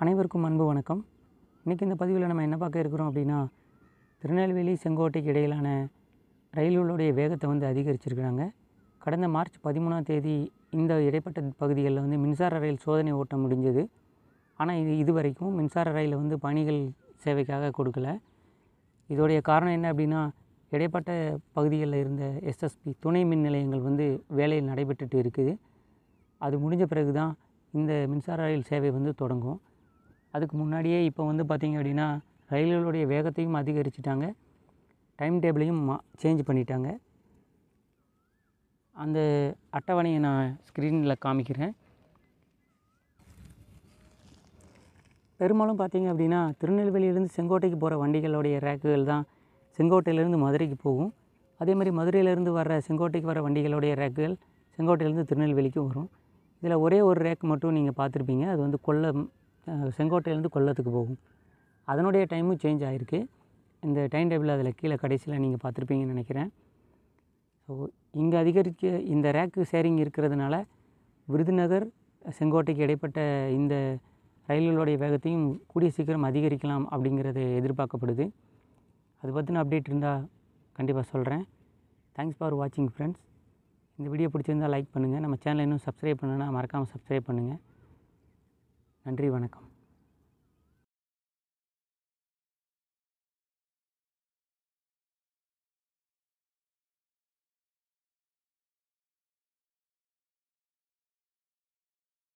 அனைவருக்கும் அன்பு வணக்கம் இன்றைக்கி இந்த பதிவில் நம்ம என்ன பார்க்க இருக்கிறோம் அப்படின்னா திருநெல்வேலி செங்கோட்டைக்கு இடையிலான ரயில்களுடைய வேகத்தை வந்து அதிகரிச்சிருக்கிறாங்க கடந்த மார்ச் பதிமூணாம் தேதி இந்த இடைப்பட்ட பகுதிகளில் வந்து மின்சார ரயில் சோதனை ஓட்டம் முடிஞ்சது ஆனால் இது இது வரைக்கும் மின்சார ரயிலை வந்து பயணிகள் சேவைக்காக கொடுக்கல இதோடைய காரணம் என்ன அப்படின்னா இடைப்பட்ட பகுதிகளில் இருந்த எஸ்எஸ்பி துணை மின் நிலையங்கள் வந்து வேலையில் நடைபெற்றுட்டு இருக்குது அது முடிஞ்ச பிறகு தான் இந்த மின்சார ரயில் சேவை வந்து தொடங்கும் அதுக்கு முன்னாடியே இப்போ வந்து பார்த்திங்க அப்படின்னா ரயில்களுடைய வேகத்தையும் அதிகரிச்சிட்டாங்க டைம் டேபிளையும் மா சேஞ்ச் பண்ணிட்டாங்க அந்த அட்டவணையை நான் ஸ்க்ரீனில் காமிக்கிறேன் பெரும்பாலும் பார்த்தீங்க அப்படின்னா திருநெல்வேலியிலேருந்து செங்கோட்டைக்கு போகிற வண்டிகளுடைய ரேக்குகள் தான் செங்கோட்டையிலேருந்து மதுரைக்கு போகும் அதே மாதிரி மதுரையிலேருந்து வர்ற செங்கோட்டைக்கு வர வண்டிகளுடைய ரேக்குகள் செங்கோட்டையிலேருந்து திருநெல்வேலிக்கு வரும் இதில் ஒரே ஒரு ரேக் மட்டும் நீங்கள் பார்த்துருப்பீங்க அது வந்து கொல்லம் அஹ், செங்கோட்டையிலேருந்து கொல்லத்துக்கு போகும் அதனுடைய டைமும் சேஞ்ச் ஆகிருக்கு இந்த டைம் டேபிள் அதில் கீழே கடைசியில் நீங்கள் பார்த்துருப்பீங்கன்னு நினைக்கிறேன் ஸோ இங்கே அதிகரிக்க இந்த ரேக்கு ஷேரிங் இருக்கிறதுனால விருதுநகர் செங்கோட்டைக்கு இடைப்பட்ட இந்த ரயில்களுடைய வேகத்தையும் கூடிய சீக்கிரம் அதிகரிக்கலாம் அப்படிங்கிறது எதிர்பார்க்கப்படுது அது பற்றின அப்டேட் இருந்தால் கண்டிப்பாக சொல்கிறேன் தேங்க்ஸ் ஃபார் வாட்சிங் ஃப்ரெண்ட்ஸ் இந்த வீடியோ பிடிச்சிருந்தால் லைக் பண்ணுங்கள் நம்ம சேனலை இன்னும் சப்ஸ்கிரைப் பண்ணலைன்னா மறக்காமல் சப்ஸ்கிரைப் பண்ணுங்கள் நன்றி வணக்கம்